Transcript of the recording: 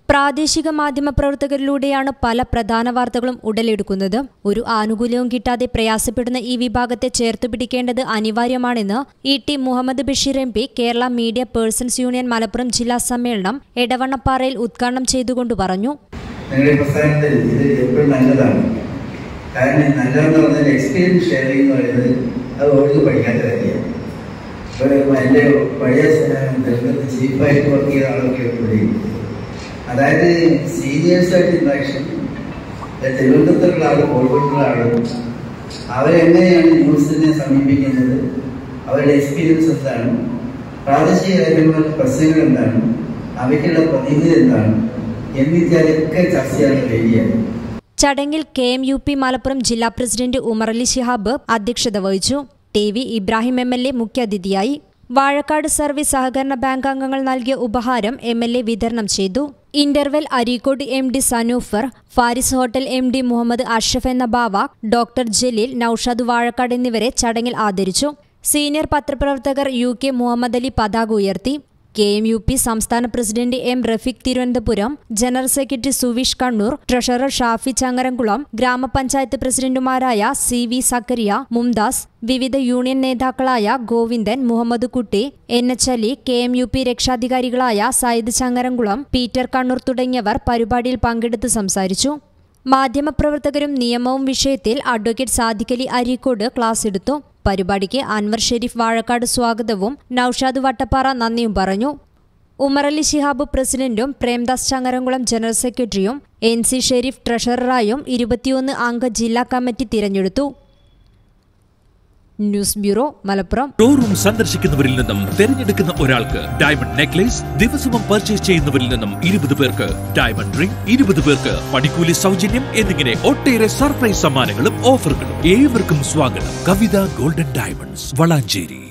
പ്രാദേശിക മാധ്യമ പ്രവർത്തകരിലൂടെയാണ് പല പ്രധാന വാർത്തകളും ഉടലെടുക്കുന്നത് ഒരു ആനുകൂല്യവും കിട്ടാതെ പ്രയാസപ്പെടുന്ന ഈ വിഭാഗത്തെ ചേർത്തുപിടിക്കേണ്ടത് അനിവാര്യമാണെന്ന് E T Muhammad Basheer M P Kerala Media Persons Union Malappuram ജില്ലാ സമ്മേളനം എടവണ്ണപ്പാറയിൽ ഉദ്ഘാടനം ചെയ്തുകൊണ്ട് പറഞ്ഞു നിങ്ങളുടെ പ്രസ്ഥാനത്തിൽ ഇത് എപ്പോഴും നല്ലതാണ് കാരണം ഈ നല്ലതെന്ന് പറഞ്ഞാൽ എക്സ്പീരിയൻസ് ഷെയറിംഗ് എന്ന് പറയുന്നത് അത് ഓർക്ക് പഠിക്കാത്ത കാര്യമാണ് ഇപ്പോൾ എൻ്റെ പഴയ രംഗത്ത് ചീഫായിട്ട് വർക്ക് ചെയ്ത ആളൊക്കെ ഇവിടെ അതായത് സീനിയേഴ്സായിട്ട് ഇൻട്രാക്ഷൻ തിരുവനന്തപുരത്തുള്ള ആൾ കോഴിക്കോട്ടുള്ള ആളും അവരെങ്ങനെയാണ് ന്യൂസിനെ സമീപിക്കുന്നത് അവരുടെ എക്സ്പീരിയൻസ് എന്താണ് പ്രാദേശിക കാര്യങ്ങളുടെ പ്രശ്നങ്ങൾ എന്താണ് അവയ്ക്കുള്ള പ്രതിനിധി എന്താണ് എന്നിത്യാദിയൊക്കെ ചർച്ച ചെയ്യാനുള്ള വേദിയാണ് ചടങ്ങിൽ K M U P Malappuram ജില്ലാ പ്രസിഡന്റ് ഉമറലി ശിഹാബ് അധ്യക്ഷത വഹിച്ചു T V Ibrahim M L A മുഖ്യാതിഥിയായി വാഴക്കാട് സർവീസ് സഹകരണ ബാങ്ക് അംഗങ്ങൾ നൽകിയ ഉപഹാരം എം എൽ എ വിതരണം ചെയ്തു interval Areekode M D Sanoofar Faris hotel M D Muhammad Ashraf എന്ന ബാവ ഡോക്ടർ ജലീൽ നൌഷാദ് വാഴക്കാട് എന്നിവരെ ചടങ്ങിൽ ആദരിച്ചു സീനിയർ പത്രപ്രവർത്തകർ യു കെ മുഹമ്മദ് അലി പതാക ഉയർത്തി കെ എം യു പി സംസ്ഥാന president M Rafeeq Thiruvananthapuram general secretary Suveesh Kannur treasurer Shafi Changaramkulam ഗ്രാമപഞ്ചായത്ത് പ്രസിഡന്റുമാരായ സി വി സക്കരിയ മുംദാസ് വിവിധ യൂണിയൻ നേതാക്കളായ Govindan Muhammad Kutty N H Ali K M U P രക്ഷാധികാരികളായ സയ്യിദ് ചങ്ങരംകുളം പീറ്റർ കണ്ണൂർ തുടങ്ങിയവർ പരിപാടിയിൽ പങ്കെടുത്ത് സംസാരിച്ചു മാധ്യമപ്രവർത്തകരും നിയമവും വിഷയത്തിൽ അഡ്വക്കേറ്റ് സാദിഖലി അരീക്കോട് ക്ലാസ് എടുത്തു പരിപാടിക്ക് അൻവർ ഷെരീഫ് വാഴക്കാട് സ്വാഗതവും നൌഷാദ് വട്ടപ്പാറ നന്ദിയും പറഞ്ഞു ഉമറലി ശിഹാബ് പ്രസിഡന്റും പ്രേംദാസ് ചങ്ങരംകുളം ജനറൽ സെക്രട്ടറിയും എൻ സി ഷെരീഫ് ട്രഷററായും ഇരുപത്തിയൊന്ന് അംഗ ജില്ലാ കമ്മിറ്റി തിരഞ്ഞെടുത്തു ന്യൂസ് ബ്യൂറോ മലപ്പുറം ഷോറൂം സന്ദർശിക്കുന്നവരിൽ നിന്നും തിരഞ്ഞെടുക്കുന്ന ഒരാൾക്ക് ഡയമണ്ട് നെക്ലേസ് ദിവസവും പർച്ചേസ് ചെയ്യുന്നവരിൽ നിന്നും ഇരുപത് പേർക്ക് ഡയമണ്ട് റിംഗ് ഇരുപത് പേർക്ക് പണിക്കൂലി സൗജന്യം എന്നിങ്ങനെ ഒട്ടേറെ സർപ്രൈസ് സമ്മാനങ്ങളും ഓഫറുകളും ഏവർക്കും സ്വാഗതം കവിത ഗോൾഡൻ ഡയമണ്ട്സ് വളാഞ്ചേരി